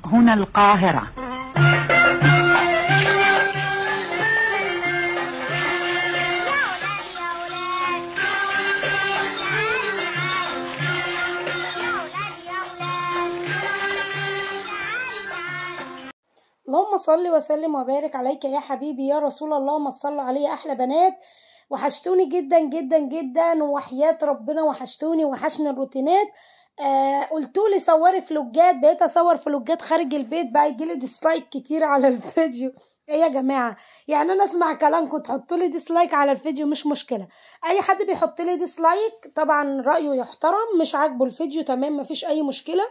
هنا القاهرة اللهم صل وسلم وبارك عليك يا حبيبي يا رسول الله ما صلى عليه احلى بنات وحشتوني جدا جدا جدا وحياة ربنا وحشتوني وحشني الروتينات آه قلتولي صوري فلوجات بقيت اصور فلوجات خارج البيت بقى يجيلي ديسلايك كتير على الفيديو ايه يا جماعه يعني انا اسمع كلامكم تحطوا لي ديسلايك على الفيديو مش مشكله اي حد بيحط لي ديسلايك طبعا رايه يحترم مش عاجبه الفيديو تمام مفيش اي مشكله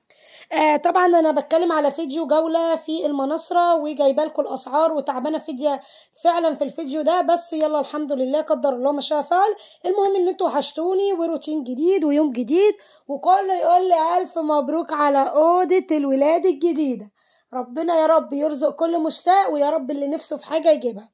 آه طبعا انا بتكلم على فيديو جولة في المناصرة وجايبه لكم الاسعار وتعبانة فيديو فعلا في الفيديو ده بس يلا الحمد لله قدر الله ما شاء فعل المهم ان انتوا وحشتوني وروتين جديد ويوم جديد وكله يقول لي الف مبروك على اوضة الولادة الجديدة ربنا يا رب يرزق كل مشتاق ويا رب اللي نفسه في حاجة يجيبها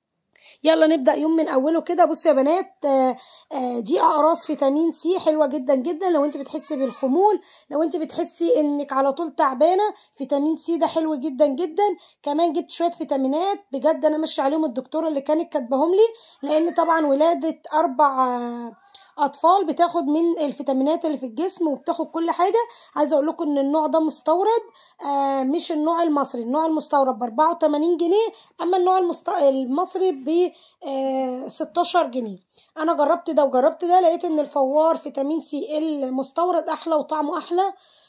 يلا نبدا يوم من اوله كده بصوا يا بنات آه آه دي اقراص فيتامين سي حلوه جدا جدا لو انت بتحسي بالخمول لو انت بتحسي انك على طول تعبانه فيتامين سي ده حلو جدا جدا كمان جبت شويه فيتامينات بجد انا ماشيه عليهم الدكتوره اللي كانت كاتباهم لي لان طبعا ولاده اربع آه اطفال بتاخد من الفيتامينات اللي في الجسم وبتاخد كل حاجه عايزه اقول لكم ان النوع ده مستورد آه مش النوع المصري النوع المستورد ب 84 جنيه اما النوع المست... المصري ب آه 16 جنيه انا جربت ده وجربت ده لقيت ان الفوار فيتامين سي المستورد احلى وطعمه احلى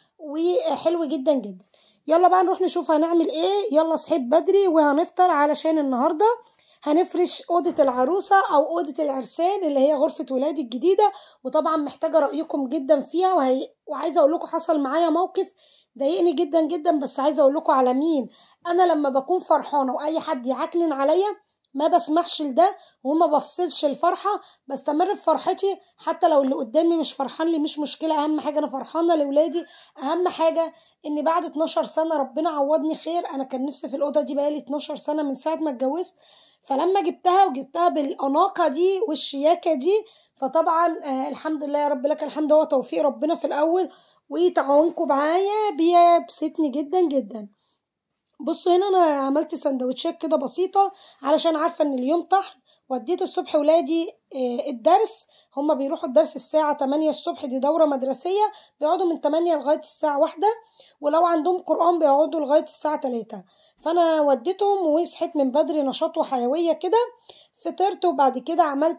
وحلو جدا جدا يلا بقى نروح نشوف هنعمل ايه يلا صحيت بدري وهنفطر علشان النهارده هنفرش أوضة العروسة أو أوضة العرسان اللي هي غرفة ولادي الجديدة وطبعا محتاجة رأيكم جدا فيها وهي... وعايزة أقول لكم حصل معايا موقف ضايقني جدا جدا بس عايزة أقول لكم على مين أنا لما بكون فرحانة وأي حد يعكنن عليا ما بسمحش لده وما بفصلش الفرحة بستمر في فرحتي حتى لو اللي قدامي مش فرحان لي مش مشكلة أهم حاجة أنا فرحانة لولادي أهم حاجة إن بعد 12 سنة ربنا عوضني خير أنا كان نفسي في الأوضة دي بقالي 12 سنة من ساعة ما اتجوزت فلما جبتها وجبتها بالأناقة دي والشياكة دي فطبعا آه الحمد لله يا رب لك الحمد هو توفيق ربنا في الأول وتعاونكم معايا بيبسطني جدا جدا بصوا هنا انا عملت سندوتشات كده بسيطة علشان عارفة ان اليوم طحن وديت الصبح ولادي الدرس هما بيروحوا الدرس الساعة 8 الصبح دي دورة مدرسية بيقعدوا من 8 لغاية الساعة واحدة ولو عندهم قرآن بيقعدوا لغاية الساعة 3 فأنا وديتهم وصحيت من بدري نشاط وحيوية كده فطرت وبعد كده عملت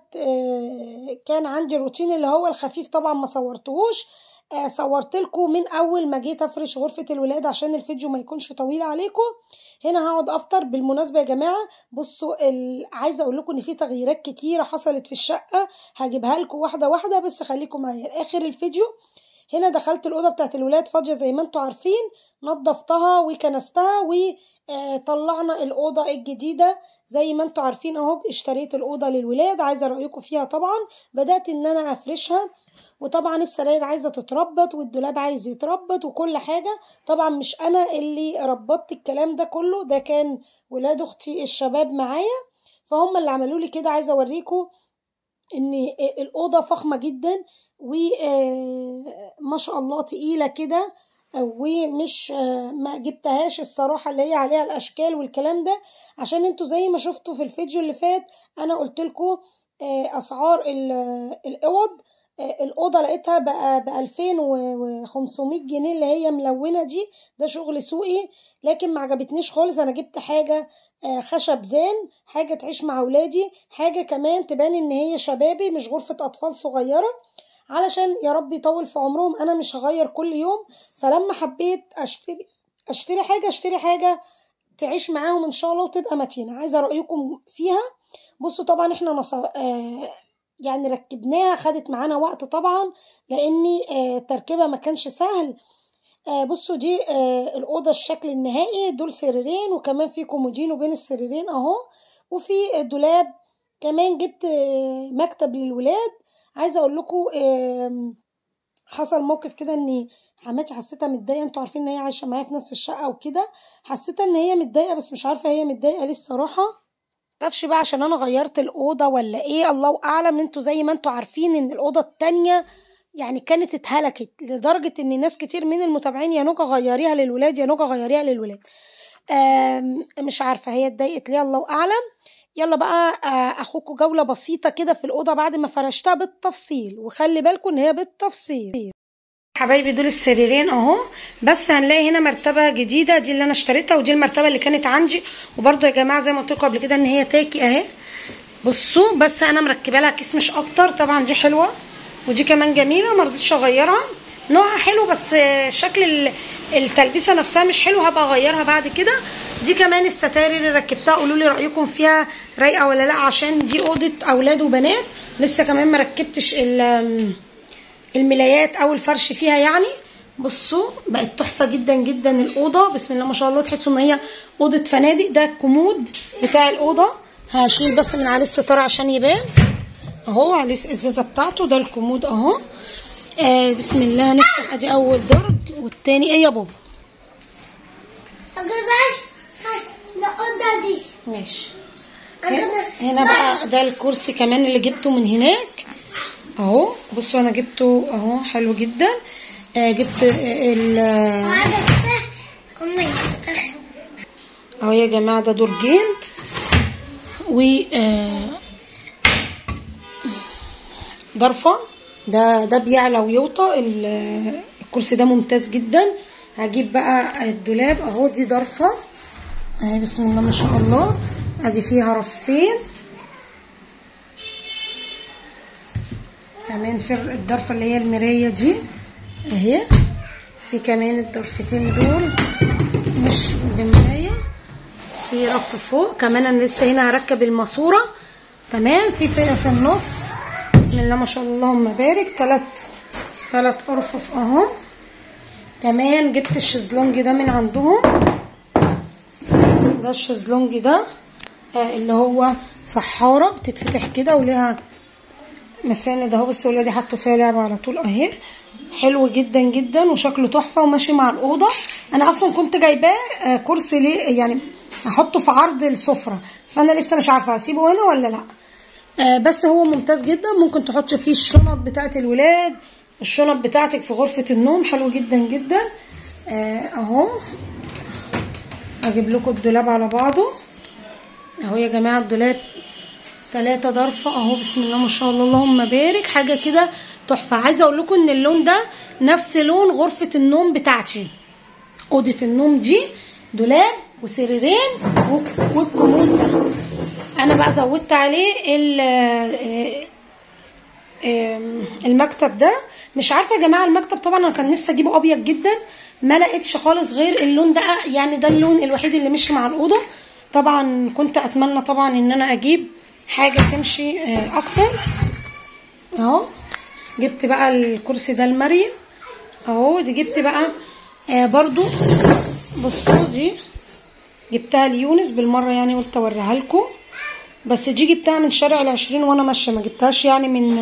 كان عندي روتين اللي هو الخفيف طبعا ما صورتهوش آه صورت لكم من اول ما جيت افرش غرفه الولاد عشان الفيديو ما يكونش طويل عليكم هنا هقعد افطر بالمناسبه يا جماعه بصوا ال... عايزه اقول لكم ان في تغييرات كتيره حصلت في الشقه هجيبها لكم واحده واحده بس خليكم معايا لاخر الفيديو هنا دخلت الاوضه بتاعت الولاد فاضيه زي ما انتم عارفين نظفتها وكنستها وطلعنا الاوضه الجديده زي ما انتم عارفين اهو اشتريت الاوضه للولاد عايزه رايكم فيها طبعا بدات ان انا افرشها وطبعا السراير عايزه تتربط والدولاب عايز يتربط وكل حاجه طبعا مش انا اللي ربطت الكلام ده كله ده كان ولاد اختي الشباب معايا فهم اللي عملوا لي كده عايزه اوريكم ان الاوضه فخمه جدا وما شاء الله تقيله كده ومش ما جبتهاش الصراحة اللي هي عليها الأشكال والكلام ده عشان انتوا زي ما شفتوا في الفيديو اللي فات أنا قلت لكم أسعار الأوض الأوضة لقيتها بقى بألفين وخمسمية جنيه اللي هي ملونة دي ده شغل سوقي لكن ما عجبتنيش خالص أنا جبت حاجة خشب زان حاجة تعيش مع ولادي حاجة كمان تبان إن هي شبابي مش غرفة أطفال صغيرة علشان يا رب يطول في عمرهم انا مش هغير كل يوم فلما حبيت اشتري اشتري حاجه اشتري حاجه تعيش معاهم ان شاء الله وتبقى متينه عايزه رايكم فيها بصوا طبعا احنا نص... آه يعني ركبناها خدت معانا وقت طبعا لاني آه تركيبها ما كانش سهل آه بصوا دي آه الاوضه الشكل النهائي دول سريرين وكمان في كومودينو بين السريرين اهو وفي دولاب كمان جبت آه مكتب للولاد عايزه اقول لكم حصل موقف كده ان حماتي حسيتها متضايقه انتوا عارفين ان هي عايشه معايا في نفس الشقه وكده حسيتها ان هي متضايقه بس مش عارفه هي متضايقه ليه الصراحه معرفش بقى عشان انا غيرت الاوضه ولا ايه الله اعلم انتوا زي ما انتوا عارفين ان الاوضه التانية يعني كانت اتهلكت لدرجة ان ناس كتير من المتابعين يا نوكا غيريها للولاد يا نوكا غيريها للولاد آم، مش عارفة هي اتضايقت ليه الله اعلم يلا بقى آه، اخوكوا جولة بسيطة كده في الأوضة بعد ما فرشتها بالتفصيل وخلي بالكم ان هي بالتفصيل حبايبي دول السريرين اهو بس هنلاقي هنا مرتبه جديده دي اللي انا اشتريتها ودي المرتبه اللي كانت عندي وبرده يا جماعه زي ما قلت لكم قبل كده ان هي تاكي اهي بصوا بس انا مركبه لها كيس مش اكتر طبعا دي حلوه ودي كمان جميله ما رضيتش اغيرها نوعها حلو بس شكل ال- التلبيسه نفسها مش حلو هبقى اغيرها بعد كده دي كمان الستاير اللي ركبتها قولوا لي رايكم فيها رايقه ولا لا عشان دي اوضه اولاد وبنات لسه كمان ما ركبتش ال- الملايات او الفرش فيها يعني بصوا بقت تحفه جدا جدا الاوضه بسم الله ما شاء الله تحسوا ان هي اوضه فنادق ده الكومود بتاع الاوضه هشيل بس من عليه الستاره عشان يبان اهو عليه الازازه بتاعته ده الكومود اهو آه بسم الله نفتح ادي اول درج والتاني ايه يا بابا أجيبهاش الأوضة دي ماشي هنا هنا بقى ده الكرسي كمان اللي جبته من هناك اهو بصوا انا جبته اهو حلو جدا آه جبت آه، ال وعايزة كده أمي اهو يا جماعه ده درجين و آه، ضرفه ده ده بيعلى ويوطى ال- الكرسي ده ممتاز جدا هجيب بقى الدولاب اهو دي ضرفه اهي بسم الله ما شاء الله ادي فيها رفين كمان في الضرفه اللي هي المرايه دي اهي في كمان الضرفتين دول مش بمرايه في رف فوق كمان انا لسه هنا هركب الماسوره تمام في في, في النص بسم الله ما شاء الله اللهم بارك تلات تلات ارفف اهو كمان جبت الشезлونج ده من عندهم ده الشезلونج ده آه، اللي هو صحارة بتتفتح كده وليها مساند اهو بس ولادي حطوا فيها لعبة على طول اهي حلو جدا جدا وشكله تحفة وماشي مع الأوضة أنا أصلا كنت جايباه آه، كرسي ليه يعني هحطه في عرض السفرة فأنا لسه مش عارفة هسيبه هنا ولا لأ آه، بس هو ممتاز جدا ممكن تحط فيه الشنط بتاعت الولاد الشنط بتاعتك في غرفة النوم حلو جدا جدا آه، اهو اجيب لكم الدولاب على بعضه اهو يا جماعة الدولاب تلاتة ضرفة اهو بسم الله ما شاء الله اللهم بارك حاجة كده تحفة عايزة اقول لكم ان اللون ده نفس لون غرفة النوم بتاعتي أوضة النوم دي دولاب وسريرين و- والكومود ده انا بقى زودت عليه ال آم، المكتب ده مش عارفه يا جماعه المكتب طبعا انا كان نفسي اجيبه ابيض جدا ما لقيتش خالص غير اللون ده يعني ده اللون الوحيد اللي مشي مع الاوضه طبعا كنت اتمنى طبعا ان انا اجيب حاجه تمشي آه، اكتر اهو جبت بقى الكرسي ده لمريم اهو دي جبت بقى آه برضو بصوا دي جبتها ليونس بالمره يعني قلت اوريها لكم بس دي جبتها من شارع العشرين وانا ماشيه ما جبتهاش يعني من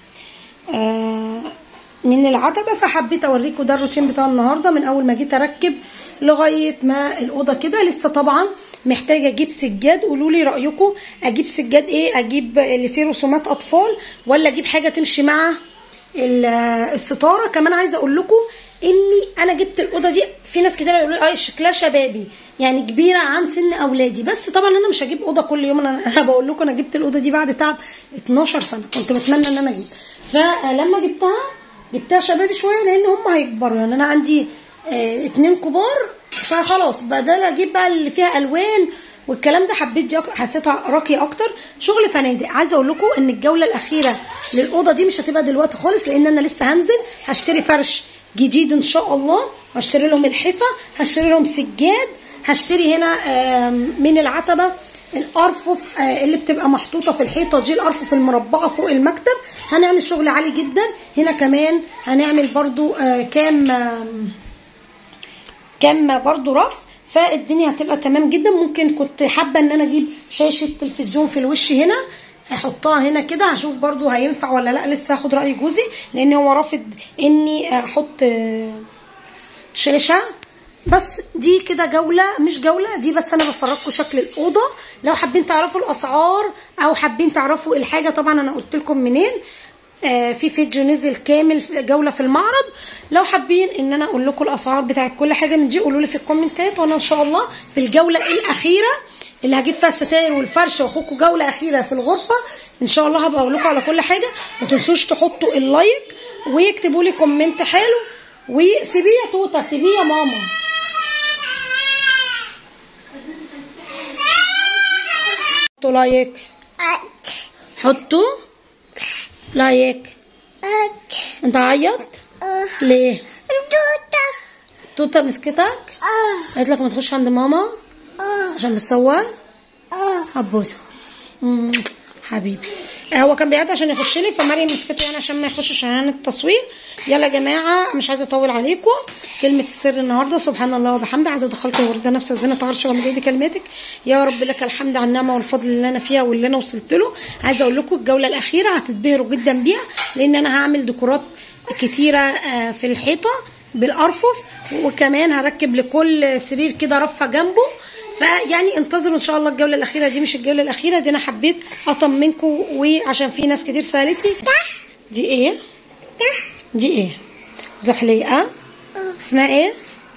آه من العتبة فحبيت اوريكم ده الروتين بتاع النهارده من اول ما جيت اركب لغايه ما الاوضه كده لسه طبعا محتاجه اجيب سجاد قولوا لي رايكم اجيب سجاد ايه اجيب اللي فيه رسومات اطفال ولا اجيب حاجه تمشي مع ال- الستاره كمان عايزه اقول لكم اني انا جبت الاوضه دي في ناس كتير يقولوا لي اه شكلها شبابي يعني كبيره عن سن اولادي بس طبعا انا مش هجيب اوضه كل يوم انا انا بقول لكم انا جبت الاوضه دي بعد تعب 12 سنه كنت بتمنى ان انا اجيب فلما جبتها جبتها شبابي شويه لان هم هيكبروا يعني انا عندي آه اتنين كبار فخلاص بدل اجيب بقى اللي فيها الوان والكلام ده حبيت دي أك- حسيتها راقيه اكتر شغل فنادق عايزه اقول لكم ان الجوله الاخيره للاوضه دي مش هتبقى دلوقتي خالص لان انا لسه هنزل هشتري فرش جديد ان شاء الله هشتري لهم الحفه هشتري لهم سجاد هشتري هنا آم، من العتبه الارفف آه، اللي بتبقى محطوطه في الحيطه دي الارفف المربعه فوق المكتب هنعمل شغل عالي جدا هنا كمان هنعمل برضو آه، كام آم، كام برضو رف فالدنيا هتبقى تمام جدا ممكن كنت حابه ان انا اجيب شاشه تلفزيون في الوش هنا احطها هنا كده هشوف برضو هينفع ولا لا لسه هاخد راي جوزي لان هو رافض اني احط آه، شاشه بس دي كده جوله مش جوله دي بس انا بفرجكم شكل الاوضه لو حابين تعرفوا الاسعار او حابين تعرفوا الحاجه طبعا انا قلت لكم منين آه في فيديو نزل كامل في جوله في المعرض لو حابين ان انا اقول لكم الاسعار بتاعت كل حاجه من دي قولوا لي في الكومنتات وانا ان شاء الله في الجوله الاخيره اللي هجيب فيها الستاير والفرش واخوكم جوله اخيره في الغرفه ان شاء الله هبقى اقول لكم على كل حاجه ما تنسوش تحطوا اللايك ويكتبوا لي كومنت حلو وسيبيه يا توته سيبيه يا ماما حطوا لايك أت حطوا لايك أت انت عيط أه ليه دوتا توته مسكتك أه قالت لك ما تخش عند ماما أه عشان بتصور أه هبوسه مم، حبيبي آه، هو كان بيعد عشان يخش لي فمريم مسكته يعني عشان ما يخشش عشان التصوير يلا يا جماعه مش عايزه اطول عليكم كلمه السر النهارده سبحان الله وبحمده عدد خلقه ورد نفسه وزنة عرشه ومجيد كلماتك يا رب لك الحمد على النعمه والفضل اللي انا فيها واللي انا وصلت له عايزه اقول لكم الجوله الاخيره هتتبهروا جدا بيها لان انا هعمل ديكورات كتيره آه، في الحيطه بالارفف وكمان هركب لكل سرير كده رفه جنبه فيعني انتظروا ان شاء الله الجوله الاخيره دي مش الجوله الاخيره دي انا حبيت اطمنكم وعشان في ناس كتير سالتني دي ايه دي ايه زحليقه اسمها ايه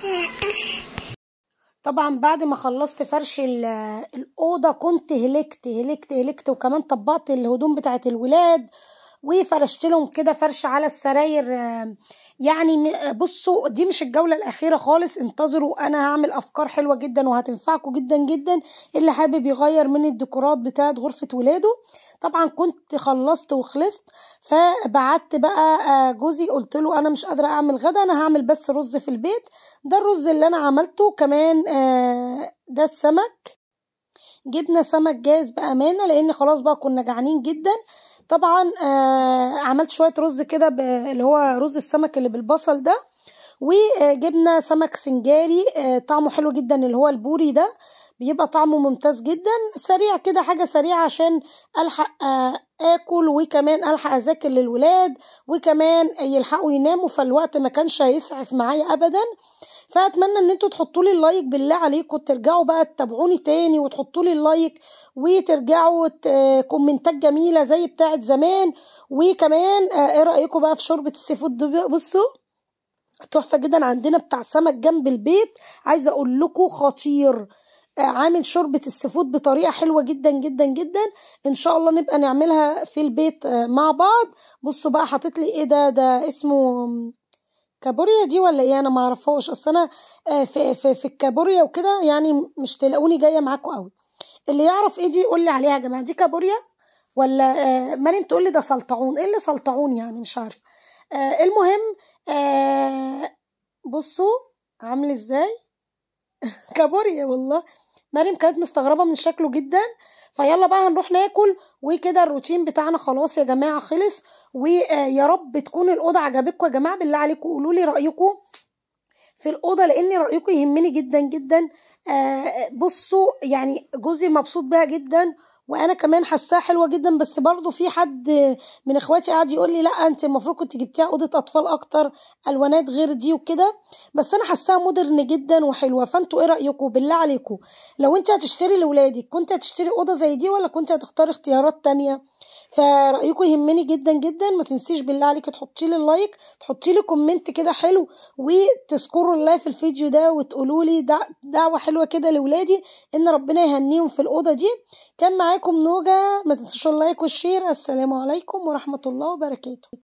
طبعا بعد ما خلصت فرش ال- الاوضه كنت هلكت هلكت هلكت وكمان طبقت الهدوم بتاعت الولاد وفرشت لهم كده فرش على السراير آه، يعني م- بصوا دي مش الجوله الاخيره خالص انتظروا انا هعمل افكار حلوه جدا وهتنفعكم جدا جدا اللي حابب يغير من الديكورات بتاعت غرفه ولاده طبعا كنت خلصت وخلصت فبعت بقى آه، جوزي قلت له انا مش قادره اعمل غدا انا هعمل بس رز في البيت ده الرز اللي انا عملته كمان آه، ده السمك جبنا سمك جاهز بامانه لان خلاص بقى كنا جعانين جدا طبعا آه عملت شويه رز كده ب- اللي هو رز السمك اللي بالبصل ده وجبنا سمك سنجاري آه طعمه حلو جدا اللي هو البوري ده بيبقى طعمه ممتاز جدا سريع كده حاجه سريعه عشان الحق آه اكل وكمان الحق اذاكر للولاد وكمان يلحقوا يناموا فالوقت ما كانش هيسعف معايا ابدا فاتمنى ان انتوا تحطوا لي اللايك بالله عليكم ترجعوا بقى تتابعوني تاني وتحطوا لي اللايك وترجعوا ت- كومنتات جميله زي بتاعه زمان وكمان آه، ايه رايكم بقى في شوربه السي فود دي؟ بصوا تحفه جدا عندنا بتاع سمك جنب البيت عايزه اقول لكم خطير آه، عامل شوربه السفود بطريقه حلوه جدا جدا جدا ان شاء الله نبقى نعملها في البيت آه، مع بعض بصوا بقى حاطط لي ايه ده ده اسمه كابوريا دي ولا ايه انا ما اعرفهاش اصل انا آه، في في في الكابوريا وكده يعني مش تلاقوني جايه معاكم قوي اللي يعرف ايه دي يقول لي عليها يا جماعه دي كابوريا ولا آه مريم تقول لي ده سلطعون ايه اللي سلطعون يعني مش عارفه آه المهم آه بصوا عامل ازاي كابوريا والله مريم كانت مستغربه من شكله جدا فيلا بقى هنروح ناكل وكده الروتين بتاعنا خلاص يا جماعه خلص ويا رب تكون الاوضه عجبتكم يا جماعه بالله عليكم قولوا لي رايكم في الأوضة لأن رأيكم يهمني جدا جدا آه بصوا يعني جوزي مبسوط بيها جدا وأنا كمان حاساها حلوة جدا بس برضو في حد من إخواتي قاعد يقول لي لا أنت المفروض كنت جبتيها أوضة أطفال أكتر ألوانات غير دي وكده بس أنا حاساها مودرن جدا وحلوة فأنتوا إيه رأيكم بالله عليكم لو أنت هتشتري لولادك كنت هتشتري أوضة زي دي ولا كنت هتختار اختيارات تانية فرأيكم يهمني جدا جدا ما تنسيش بالله عليك تحطي لي اللايك تحطي لي كومنت كده حلو وتذكروا الله في الفيديو ده وتقولوا لي دع... دعوة حلوة كده لولادي ان ربنا يهنيهم في الأوضة دي كان معاكم نوجة ما تنسوش اللايك والشير السلام عليكم ورحمة الله وبركاته